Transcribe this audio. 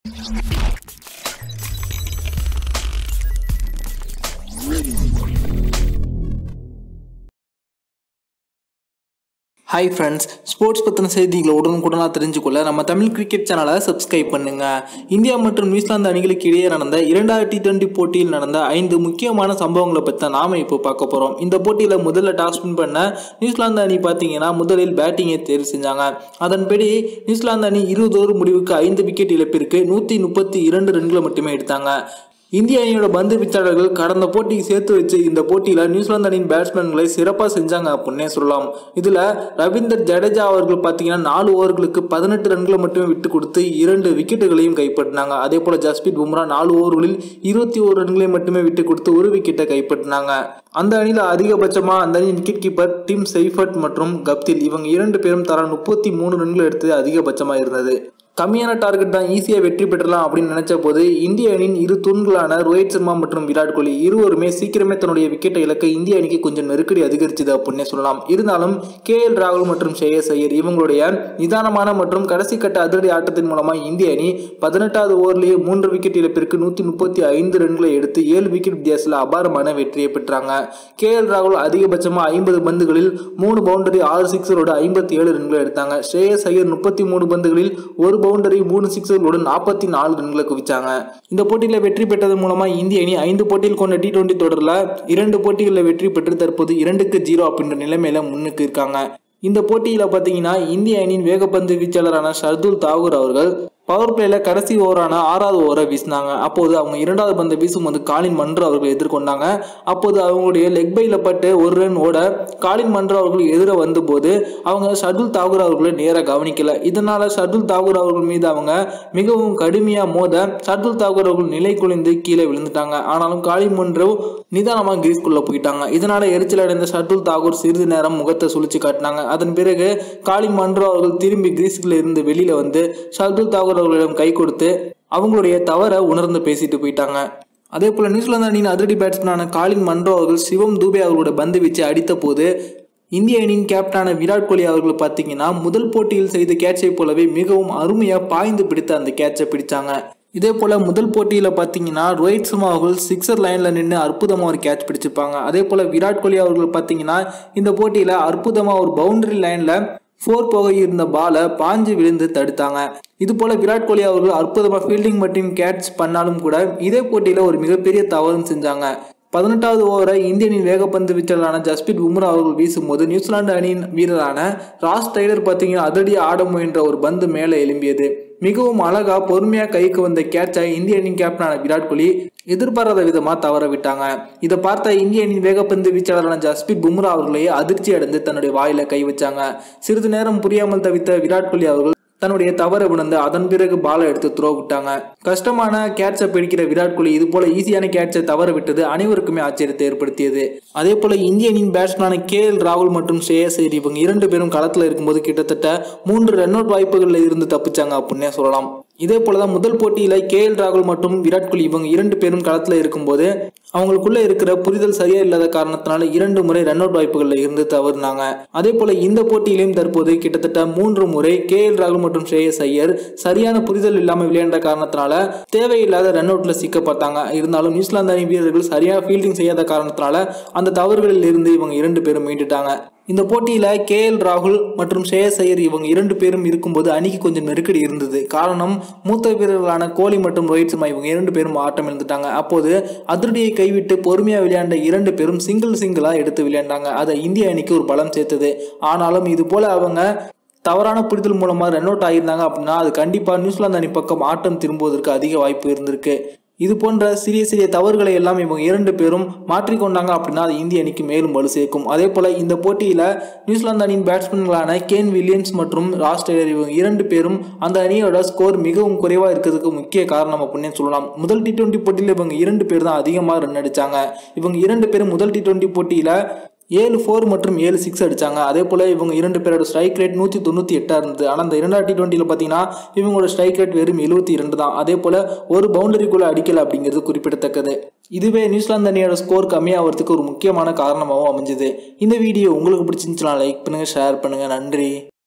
hi friends sports பற்றின செய்திகளை உடனுக்குடனாக தெரிஞ்சுக்கொள்ள நம்ம தமிழ் கிரிக்கெட் சேனலை சப்ஸ்கிரைப் பண்ணுங்க இந்தியா மற்றும் நியூசிலாந்து அணிகளுக்கு இடையே நடந்த இரண்டாயிரத்தி டுவெண்ட்டி போட்டியில் நடந்த ஐந்து முக்கியமான சம்பவங்களை பற்றி தான் நாம இப்போ பார்க்க போகிறோம் இந்த போட்டியில் முதல்ல டாஸ் வின் பண்ண நியூசிலாந்து அணி பார்த்தீங்கன்னா முதலில் பேட்டிங்கை தேர்வு செஞ்சாங்க அதன்படி நியூசிலாந்து அணி இருபது ஓவர் முடிவுக்கு ஐந்து விக்கெட் இழப்பிற்கு நூற்றி முப்பத்தி இரண்டு ரன்களை மட்டுமே எடுத்தாங்க இந்திய அணியோட பந்து வீச்சாளர்கள் கடந்த போட்டிக்கு சேர்த்து வச்சு இந்த போட்டியில நியூசிலாந்து அணியின் பேட்ஸ்மேன்களை சிறப்பாக செஞ்சாங்க அப்படின்னே சொல்லலாம் இதுல ரவீந்தர் ஜடேஜா அவர்கள் பார்த்தீங்கன்னா நாலு ஓவர்களுக்கு பதினெட்டு ரன்களை மட்டுமே விட்டு கொடுத்து இரண்டு விக்கெட்டுகளையும் கைப்பற்றினாங்க அதே போல ஜஸ்பீத் பும்ரா நாலு ஓவர்களில் இருபத்தி ஒரு ரன்களை மட்டுமே விட்டு கொடுத்து ஒரு விக்கெட்டை கைப்பற்றினாங்க அந்த அணியில் அதிகபட்சமா அந்த அணியின் விக்கெட் கீப்பர் டிம் சைஃபர்ட் மற்றும் கப்தில் இவங்க இரண்டு பேரும் தர முப்பத்தி மூணு ரன்கள் எடுத்தது அதிகபட்சமா இருந்தது கம்மியான டார்கெட் தான் ஈஸியாக வெற்றி பெற்றலாம் அப்படின்னு நினைச்ச போது இந்திய அணியின் இரு தூண்களான ரோஹித் சர்மா மற்றும் விராட் கோலி இருவருமே சீக்கிரமே தன்னுடைய விக்கெட்டை இழக்க இந்திய அணிக்கு கொஞ்சம் நெருக்கடி அதிகரிச்சது அப்படின்னே சொல்லலாம் இருந்தாலும் கே எல் ராகுல் மற்றும் ஷேயஸ் ஐயர் இவங்களுடைய நிதானமான மற்றும் கடைசி கட்ட அதிரடி ஆட்டத்தின் மூலமா இந்திய அணி பதினெட்டாவது ஓவர்லேயே மூன்று விக்கெட் இழப்பிற்கு நூற்றி முப்பத்தி ஐந்து ரன்களை எடுத்து ஏழு விக்கெட் வித்தியாசத்தில் அபாரமான வெற்றியை பெற்றாங்க கே எல் ராகுல் அதிகபட்சமாக ஐம்பது பந்துகளில் மூணு பவுண்டரி ஆறு சிக்ஸரோட ஐம்பத்தி ஏழு ரன்களை எடுத்தாங்க ஷேயஸ் ஐயர் முப்பத்தி மூணு பந்துகளில் ஒரு பவுண்டரி மூணு சிக்ஸர்களுடன் நாற்பத்தி நாலு ரன்களை குவிச்சாங்க இந்த போட்டியில் வெற்றி பெற்றதன் மூலமா இந்திய அணி ஐந்து போட்டியில் கொண்ட டி டுவெண்ட்டி தொடரில் இரண்டு போட்டிகளில் வெற்றி பெற்று தற்போது இரண்டுக்கு ஜீரோ அப்படின்ற நிலைமையில முன்னுக்கு இருக்காங்க இந்த போட்டியில் பார்த்தீங்கன்னா இந்திய அணியின் வேகப்பந்து வீச்சாளரான ஷர்துல் தாகூர் அவர்கள் பவர் பிளேல கடைசி ஓவரான ஆறாவது ஓவரை வீசினாங்க அப்போது அவங்க இரண்டாவது பந்தை வீசும்போது காலின் மன்று அவர்கள் எதிர்கொண்டாங்க அப்போது அவங்களுடைய லெக் பைல பட்டு ஒரு ரன் ஓட காலின் மன்று அவர்கள் எதிர வந்தபோது அவங்க ஷர்துல் தாகூர் அவர்களை நேராக கவனிக்கல இதனால ஷர்துல் தாகூர் அவர்கள் மீது அவங்க மிகவும் கடுமையா மோத ஷர்துல் தாகூர் அவர்கள் நிலை குலைந்து கீழே விழுந்துட்டாங்க ஆனாலும் காலின் மன்று நிதானமாக கிரீஸ்குள்ள போயிட்டாங்க இதனால எரிச்சல் அடைந்த ஷர்துல் தாகூர் சிறிது நேரம் முகத்தை சுழிச்சு காட்டினாங்க அதன் பிறகு காலின் மன்று அவர்கள் திரும்பி கிரீஸ்குள்ள இருந்து வெளியில வந்து ஷர்துல் தாகூர் அவர்களிடம் கை கொடுத்து அவங்களுடைய தவறை உணர்ந்து பேசிட்டு போயிட்டாங்க அதே போல நியூசிலாந்து அணியின் அதிரடி பேட்ஸ்மேனான காலின் மன்றோ அவர்கள் சிவம் தூபே அவர்களோட பந்து வீச்சு அடித்த போது இந்திய அணியின் கேப்டனான விராட் கோலி அவர்கள் பார்த்தீங்கன்னா முதல் போட்டியில் செய்த கேட்சை போலவே மிகவும் அருமையாக பாய்ந்து பிடித்து அந்த கேட்சை பிடிச்சாங்க இதே போல் முதல் போட்டியில் பார்த்தீங்கன்னா ரோஹித் சர்மா அவர்கள் சிக்ஸர் லைனில் நின்று அற்புதமாக ஒரு கேட்ச் பிடிச்சிருப்பாங்க அதே போல் விராட் கோலி அவர்கள் பார்த்தீங்கன்னா இந்த போட்டியில் அற்புதமாக ஒரு பவுண்டரி லைனில் ஃபோர் போக இருந்த பாலை பாஞ்சு விழுந்து தடுத்தாங்க இது போல விராட் கோலி அவர்கள் அற்புதமாக ஃபீல்டிங் மற்றும் கேட்ச் பண்ணாலும் கூட இதே போட்டியில் ஒரு மிகப்பெரிய தவறும் செஞ்சாங்க பதினெட்டாவது ஓவரை இந்திய அணியின் வேகப்பந்து வீச்சாளரான ஜஸ்பீத் பும்ரா அவர்கள் வீசும்போது நியூசிலாந்து அணியின் வீரரான ராஸ் டைலர் பார்த்தீங்கன்னா அதிரடி ஆட முயன்ற ஒரு பந்து மேலே எழும்பியது மிகவும் அழகா பொறுமையா கைக்கு வந்த கேட்சை இந்திய அணியின் கேப்டனான விராட் கோலி எதிர்பாராத விதமா தவற விட்டாங்க இதை பார்த்த இந்திய அணியின் வேகப்பந்து வீச்சாளரான ஜஸ்பீத் பும்ரா அவர்களே அதிர்ச்சி அடைந்து தன்னுடைய வாயில கை வச்சாங்க சிறிது நேரம் புரியாமல் தவித்த விராட் கோலி அவர்கள் தன்னுடைய தவறை உணர்ந்து அதன் பிறகு பாலை எடுத்து த்ரோ விட்டாங்க கஷ்டமான கேட்சை பிடிக்கிற விராட் கோலி இது போல ஈஸியான கேட்சை தவற விட்டது அனைவருக்குமே ஆச்சரியத்தை ஏற்படுத்தியது அதே போல இந்திய அணியின் பேட்ஸ்மேனான கே எல் ராகுல் மற்றும் ஸ்ரேயஸ் ஐயர் இவங்க இரண்டு பேரும் களத்தில் இருக்கும்போது கிட்டத்தட்ட மூன்று ரன் அவுட் வாய்ப்புகளில் இருந்து தப்பிச்சாங்க அப்படின்னே சொல்லலாம் இதே போலதான் முதல் போட்டியில கே எல் ராகுல் மற்றும் விராட் கோலி இவங்க இரண்டு பேரும் களத்தில் இருக்கும்போது அவங்களுக்குள்ள இருக்கிற புரிதல் சரியா இல்லாத காரணத்தினால இரண்டு முறை ரன் அவுட் வாய்ப்புகள்ல இருந்து தவறுனாங்க அதே போல இந்த போட்டியிலையும் தற்போது கிட்டத்தட்ட மூன்று முறை கே எல் ராகுல் மற்றும் ஸ்ரேயஸ் ஐயர் சரியான புரிதல் இல்லாமல் விளையாண்ட காரணத்தினால தேவையில்லாத ரன் அவுட்ல சிக்கப்பட்டாங்க இருந்தாலும் நியூசிலாந்து அணி வீரர்கள் சரியாக ஃபீல்டிங் செய்யாத காரணத்தினால அந்த தவறுகளில் இருந்து இவங்க இரண்டு பேரும் மீண்டுட்டாங்க இந்த போட்டியில கே எல் ராகுல் மற்றும் ஷேயஸ் ஐயர் இவங்க இரண்டு பேரும் இருக்கும்போது அணிக்கு கொஞ்சம் நெருக்கடி இருந்தது காரணம் மூத்த வீரர்களான கோலி மற்றும் ரோஹித் சர்மா இவங்க இரண்டு பேரும் ஆட்டம் இழந்துட்டாங்க அப்போது அதிரடியை கைவிட்டு பொறுமையா விளையாண்ட இரண்டு பேரும் சிங்கிள் சிங்கிளா எடுத்து விளையாண்டாங்க அதை இந்திய அணிக்கு ஒரு பலம் சேர்த்தது ஆனாலும் இது போல அவங்க தவறான புரிதல் மூலமா ரன் அவுட் ஆகியிருந்தாங்க அப்படின்னா அது கண்டிப்பா நியூசிலாந்து அணி பக்கம் ஆட்டம் திரும்புவதற்கு அதிக வாய்ப்பு இருந்திருக்கு இது போன்ற சிறிய சிறிய தவறுகளை எல்லாம் இவங்க இரண்டு பேரும் மாற்றிக்கொண்டாங்க அப்படின்னா அது இந்திய அணிக்கு மேலும் வலு சேர்க்கும் அதே போல இந்த போட்டியில நியூசிலாந்து அணியின் பேட்ஸ்மேன்களான கேன் வில்லியம்ஸ் மற்றும் ராஸ் டெய்லர் இவங்க இரண்டு பேரும் அந்த அணியோட ஸ்கோர் மிகவும் குறைவா இருக்கிறதுக்கு முக்கிய காரணம் அப்படின்னு சொல்லலாம் முதல் டி டுவெண்ட்டி போட்டியில் இவங்க இரண்டு பேர் தான் அதிகமாக ரன் அடிச்சாங்க இவங்க இரண்டு பேரும் முதல் டி டுவெண்ட்டி போட்டியில ஏழு ஃபோர் மற்றும் ஏழு சிக்ஸ் அடிச்சாங்க அதே போல் இவங்க இரண்டு பேரோட ஸ்ட்ரைக் ரேட் நூற்றி தொண்ணூற்றி எட்டாக இருந்தது ஆனால் இந்த இரண்டாவது டி டுவெண்ட்டியில் பார்த்தீங்கன்னா இவங்களோட ஸ்ட்ரைக் ரேட் வெறும் எழுபத்தி இரண்டு தான் அதே போல் ஒரு பவுண்டரிக்குள்ளே அடிக்கல அப்படிங்கிறது குறிப்பிடத்தக்கது இதுவே நியூசிலாந்து அணியோட ஸ்கோர் கம்மியாகிறதுக்கு ஒரு முக்கியமான காரணமாகவும் அமைஞ்சுது இந்த வீடியோ உங்களுக்கு பிடிச்சிருந்துச்சுன்னா லைக் பண்ணுங்கள் ஷேர் பண்ணுங்கள் நன்றி